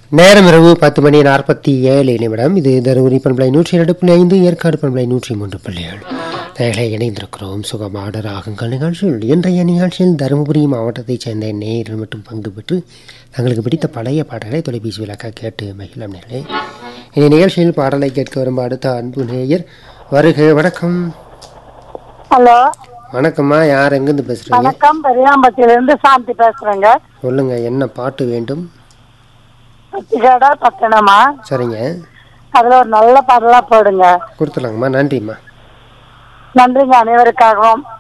நேரம் இரவு பத்து மணி நாற்பத்தி ஏழு நிமிடம் இது தருமபுரி பண்பலை நூற்றி இரண்டு புள்ளி ஐந்து ஏற்காடு பண்பலை நூற்றி மூன்று புள்ளி ஏழு நேர்களை இணைந்திருக்கிறோம் சுகமாட ராகங்கள் நிகழ்ச்சியில் இன்றைய நிகழ்ச்சியில் தருமபுரி மாவட்டத்தைச் சேர்ந்த நேயர்கள் மட்டும் பங்கு பெற்று தங்களுக்கு பிடித்த பழைய பாடல்களை தொலைபேசி விளக்க கேட்டு மகிழம் நேர்களே இந்த நிகழ்ச்சியில் பாடலை கேட்க வரும் அடுத்த அன்பு நேயர் வருக வணக்கம் ஹலோ வணக்கம்மா யார் எங்கேருந்து பேசுறீங்க வணக்கம் பெரியாம்பட்டியில இருந்து சாந்தி பேசுறேங்க சொல்லுங்க என்ன பாட்டு வேண்டும் பத்திகடா பட்டணமா சரிங்க அதுல ஒரு நல்ல பாடலா போடுங்க கொடுத்துலாங்கம்மா நன்றிம்மா நன்றிங்க அனைவருக்காகவும்